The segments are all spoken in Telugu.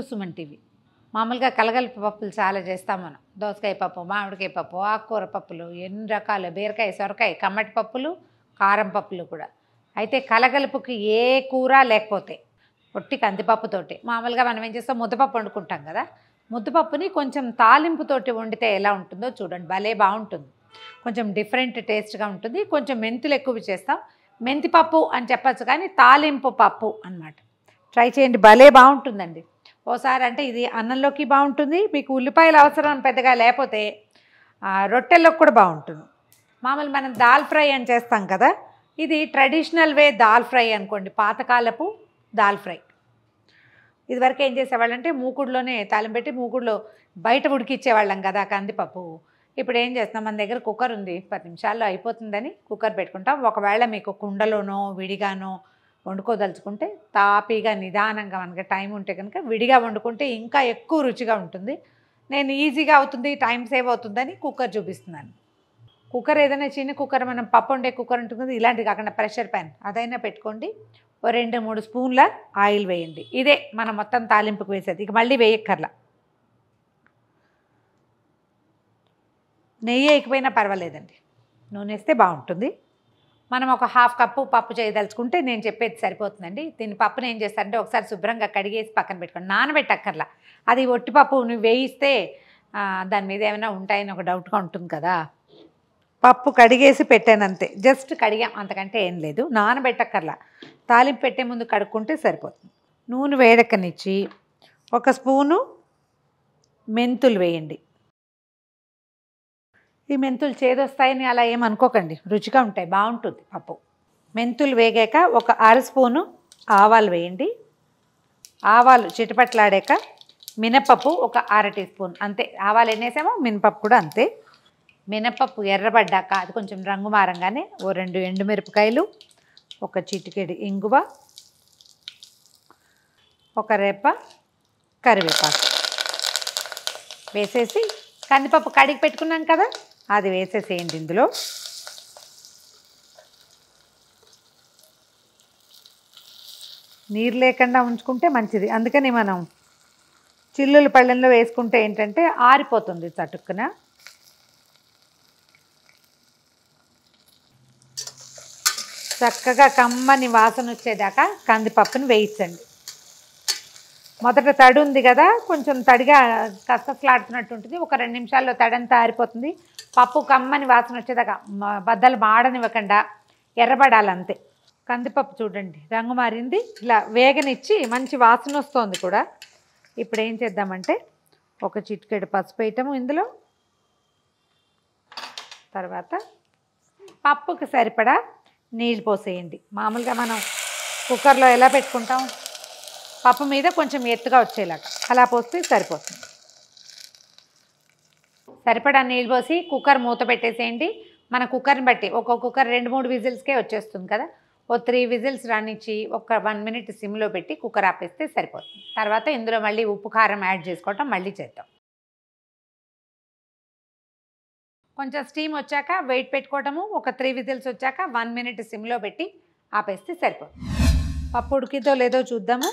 సుమన్ టీవీ మామూలుగా కలగలిపి పప్పులు చాలా చేస్తాం మనం దోసకాయ పప్పు మామిడికాయ పప్పు ఆకుకూర పప్పులు ఎన్ని రకాలు బీరకాయ సొరకాయ కమ్మటి పప్పులు కారం పప్పులు కూడా అయితే కలగలుపుకి ఏ కూర లేకపోతే ఒట్టి కందిపప్పుతోటి మామూలుగా మనం ఏం చేస్తాం ముద్దపప్పు వండుకుంటాం కదా ముద్దపప్పుని కొంచెం తాలింపుతోటి వండితే ఎలా ఉంటుందో చూడండి భలే బాగుంటుంది కొంచెం డిఫరెంట్ టేస్ట్గా ఉంటుంది కొంచెం మెంతులు ఎక్కువ చేస్తాం మెంతి పప్పు అని చెప్పచ్చు కానీ తాలింపు పప్పు అన్నమాట ట్రై చేయండి భలే బాగుంటుందండి ఓసారి అంటే ఇది అన్నంలోకి బాగుంటుంది మీకు ఉల్లిపాయలు అవసరం పెద్దగా లేకపోతే ఆ, రొట్టెల్లోకి కూడా బాగుంటుంది మామూలు మనం దాల్ ఫ్రై అని చేస్తాం కదా ఇది ట్రెడిషనల్ వే దాల్ ఫ్రై అనుకోండి పాతకాలపు దాల్ ఫ్రై ఇదివరకు ఏం చేసేవాళ్ళంటే మూకుడులోనే తాలింపు పెట్టి మూకుడులో బయట ఉడికిచ్చేవాళ్ళం కదా కందిపప్పు ఇప్పుడు ఏం చేస్తాం మన దగ్గర కుక్కర్ ఉంది పది నిమిషాల్లో అయిపోతుందని కుక్కర్ పెట్టుకుంటాం ఒకవేళ మీకు కుండలోనో విడిగానో వండుకోదలుచుకుంటే తాపీగా నిదానంగా మనకి టైం ఉంటే కనుక విడిగా వండుకుంటే ఇంకా ఎక్కువ రుచిగా ఉంటుంది నేను ఈజీగా అవుతుంది టైం సేవ్ అవుతుందని కుక్కర్ చూపిస్తున్నాను కుక్కర్ ఏదైనా చిన్న కుక్కర్ మనం పప్పు వండే కుక్కర్ ఉంటుంది కదా, ఇలాంటిది కాకుండా ప్రెషర్ ప్యాన్ అదైనా పెట్టుకోండి ఓ రెండు మూడు స్పూన్ల ఆయిల్ వేయండి ఇదే మనం మొత్తం తాలింపుకు వేసేది ఇక మళ్ళీ వేయక్కర్లా నెయ్యి వేయకపోయినా పర్వాలేదండి నూనె వేస్తే బాగుంటుంది మనం ఒక హాఫ్ కప్పు పప్పు చేయదలుచుకుంటే నేను చెప్పేది సరిపోతుందండి దీని పప్పుని ఏం చేస్తారంటే ఒకసారి శుభ్రంగా కడిగేసి పక్కన పెట్టుకోండి నానబెట్టక్కర్లా అది ఒట్టి పప్పు నువ్వు వేయిస్తే ఆ, దాని మీద ఏమైనా ఉంటాయని ఒక డౌట్గా ఉంటుంది కదా పప్పు కడిగేసి పెట్టాను అంతే జస్ట్ కడిగాం అంతకంటే ఏం లేదు నానబెట్టక్కర్లా తాలింపు పెట్టే ముందు కడుక్కుంటే సరిపోతుంది నూనె వేడెక్కనిచ్చి ఒక స్పూను మెంతులు వేయండి ఈ మెంతులు చేదొస్తాయని అలా ఏమనుకోకండి రుచిగా ఉంటాయి బాగుంటుంది పప్పు మెంతులు వేగాక ఒక అర స్పూను ఆవాలు వేయండి ఆవాలు చిటపట్లాడాక మినపప్పు ఒక అర టీ స్పూన్ అంతే ఆవాలు ఎన్నేసామో మినపప్పు కూడా అంతే మినపప్పు ఎర్రబడ్డాక అది కొంచెం రంగు మారంగానే ఓ రెండు ఎండుమిరపకాయలు ఒక చిటికెడు ఇంగువ ఒక రెప్ప కరివేపాకు వేసేసి కందిపప్పు కడిగి పెట్టుకున్నాం కదా అది వేసేసేయండి ఇందులో నీరు లేకుండా ఉంచుకుంటే మంచిది అందుకని మనం చిల్లుల పళ్ళెంలో వేసుకుంటే ఏంటంటే ఆరిపోతుంది చటుక్కున చక్కగా కమ్మని వాసన వచ్చేదాకా కందిపప్పుని వేయించండి మొదట తడి ఉంది కదా కొంచెం తడిగా కసకసలాడుతున్నట్టు ఉంటుంది ఒక రెండు నిమిషాల్లో తడంతా ఆరిపోతుంది పప్పు కమ్మని వాసన వచ్చేదాకా మ- బద్దలు మాడనివ్వకుండా ఎర్రబడాలంతే కందిపప్పు చూడండి రంగు మారింది ఇలా వేగనిచ్చి మంచి వాసన వస్తుంది కూడా ఇప్పుడు ఏం చేద్దామంటే ఒక చిటికెడు పసుపు వేయటము ఇందులో తర్వాత పప్పుకి సరిపడా నీళ్ళు పోసేయండి మామూలుగా మనం కుక్కర్లో ఎలా పెట్టుకుంటాం పప్పు మీద కొంచెం ఎత్తుగా వచ్చేలాగా అలా పోస్తే సరిపోతుంది సరిపడా నీళ్ళు పోసి కుక్కర్ మూత పెట్టేసేయండి మన కుక్కర్ని బట్టి ఒక్కొక్క కుక్కర్ రెండు మూడు విజిల్స్కే వచ్చేస్తుంది కదా ఓ త్రీ విజిల్స్ రానిచ్చి ఒక వన్ మినిట్ సిమ్లో పెట్టి కుక్కర్ ఆపేస్తే సరిపోతుంది తర్వాత ఇందులో మళ్ళీ ఉప్పు కారం యాడ్ చేసుకోవటం మళ్ళీ చేద్దాం కొంచెం స్టీమ్ వచ్చాక వెయిట్ పెట్టుకోవటము ఒక త్రీ విజిల్స్ వచ్చాక వన్ మినిట్ సిమ్లో పెట్టి ఆపేస్తే సరిపోతుంది పప్పు ఉడికితో లేదో చూద్దాము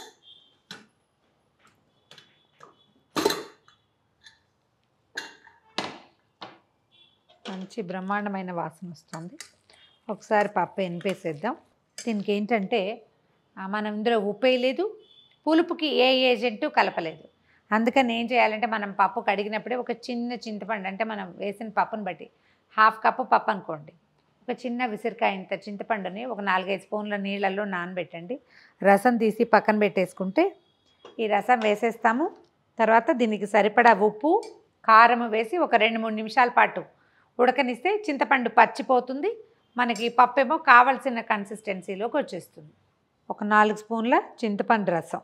మంచి బ్రహ్మాండమైన వాసన వస్తుంది ఒకసారి పప్పు ఎనిపేసేద్దాం దీనికి ఏంటంటే ఆ, మనం ఇందులో ఉప్పు వేయలేదు పులుపుకి ఏ ఏజెంటు కలపలేదు అందుకని ఏం చేయాలంటే మనం పప్పు కడిగినప్పుడే ఒక చిన్న చింతపండు అంటే మనం వేసిన పప్పుని బట్టి హాఫ్ కప్పు పప్పు అనుకోండి ఒక చిన్న విసిరికాయ ఇంత చింతపండుని ఒక నాలుగైదు స్పూన్ల నీళ్ళల్లో నానబెట్టండి రసం తీసి పక్కన పెట్టేసుకుంటే ఈ రసం వేసేస్తాము తర్వాత దీనికి సరిపడా ఉప్పు కారం వేసి ఒక రెండు మూడు నిమిషాల పాటు ఉడకనిస్తే చింతపండు పచ్చిపోతుంది మనకి పప్పు ఏమో కావలసిన కన్సిస్టెన్సీలోకి వచ్చేస్తుంది ఒక నాలుగు స్పూన్ల చింతపండు రసం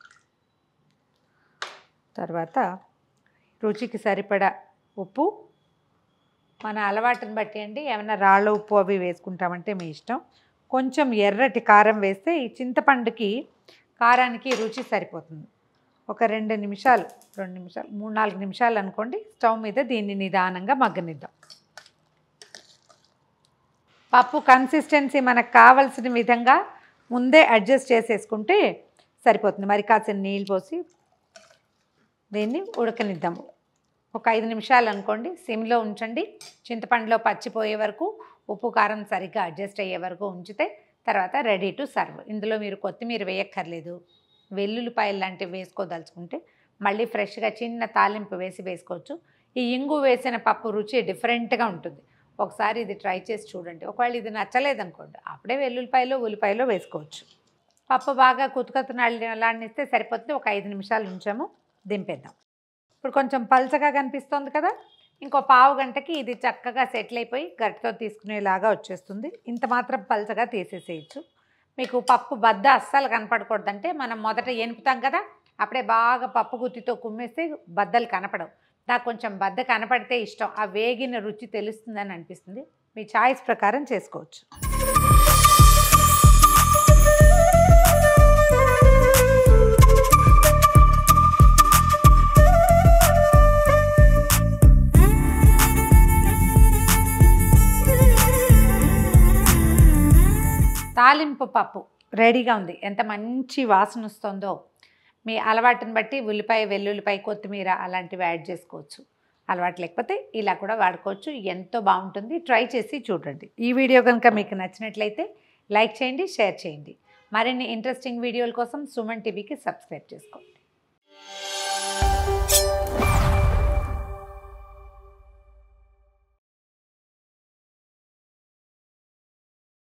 తర్వాత రుచికి సరిపడా ఉప్పు మన అలవాటుని బట్టి అండి ఏమైనా రాళ్ళ ఉప్పు అవి వేసుకుంటామంటే మీ ఇష్టం కొంచెం ఎర్రటి కారం వేస్తే ఈ చింతపండుకి కారానికి రుచి సరిపోతుంది ఒక రెండు నిమిషాలు రెండు నిమిషాలు మూడు నాలుగు నిమిషాలు అనుకోండి స్టవ్ మీద దీన్ని నిదానంగా మగ్గనిద్దాం పప్పు కన్సిస్టెన్సీ మనకు కావలసిన విధంగా ముందే అడ్జస్ట్ చేసేసుకుంటే సరిపోతుంది మరి కాసిన నీళ్ళు పోసి దీన్ని ఉడకనిద్దాము ఒక ఐదు నిమిషాలు అనుకోండి సిమ్లో ఉంచండి చింతపండులో పచ్చిపోయే వరకు ఉప్పు కారం సరిగ్గా అడ్జస్ట్ అయ్యే వరకు ఉంచితే తర్వాత రెడీ టు సర్వ్ ఇందులో మీరు కొత్తిమీర వేయక్కర్లేదు వెల్లుల్లిపాయలు లాంటివి వేసుకోదలుచుకుంటే మళ్ళీ ఫ్రెష్గా చిన్న తాలింపు వేసి వేసుకోవచ్చు ఈ ఇంగు వేసిన పప్పు రుచి డిఫరెంట్గా ఉంటుంది ఒకసారి ఇది ట్రై చేసి చూడండి ఒకవేళ ఇది నచ్చలేదనుకోండి అప్పుడే వెల్లుల్లిపాయలు ఉల్లిపాయలు వేసుకోవచ్చు పప్పు బాగా కుతుకుతున్నాళ్ళనిస్తే సరిపోతుంది ఒక ఐదు నిమిషాలు ఉంచాము దింపేద్దాం ఇప్పుడు కొంచెం పల్చగా కనిపిస్తుంది కదా ఇంకో పావు గంటకి ఇది చక్కగా సెటిల్ అయిపోయి గరిటతో తీసుకునేలాగా వచ్చేస్తుంది ఇంత మాత్రం పల్చగా తీసేసేయచ్చు మీకు పప్పు బద్ద అస్సలు కనపడకూడదంటే మనం మొదట ఎనుపుతాం కదా అప్పుడే బాగా పప్పు గుత్తితో కుమ్మేస్తే బద్దలు కనపడవు నాకు కొంచెం బద్ద కనపడితే ఇష్టం ఆ వేగిన రుచి తెలుస్తుందని అనిపిస్తుంది మీ చాయిస్ ప్రకారం చేసుకోవచ్చు తాలింపు పప్పు రెడీగా ఉంది ఎంత మంచి వాసన వస్తుందో మీ అలవాటుని బట్టి ఉల్లిపాయ వెల్లుల్లిపాయ కొత్తిమీర అలాంటివి యాడ్ చేసుకోవచ్చు అలవాటు లేకపోతే ఇలా కూడా వాడుకోవచ్చు ఎంతో బాగుంటుంది ట్రై చేసి చూడండి ఈ వీడియో కనుక మీకు నచ్చినట్లయితే లైక్ చేయండి షేర్ చేయండి మరిన్ని ఇంట్రెస్టింగ్ వీడియోల కోసం సుమన్ టీవీకి సబ్స్క్రైబ్ చేసుకోండి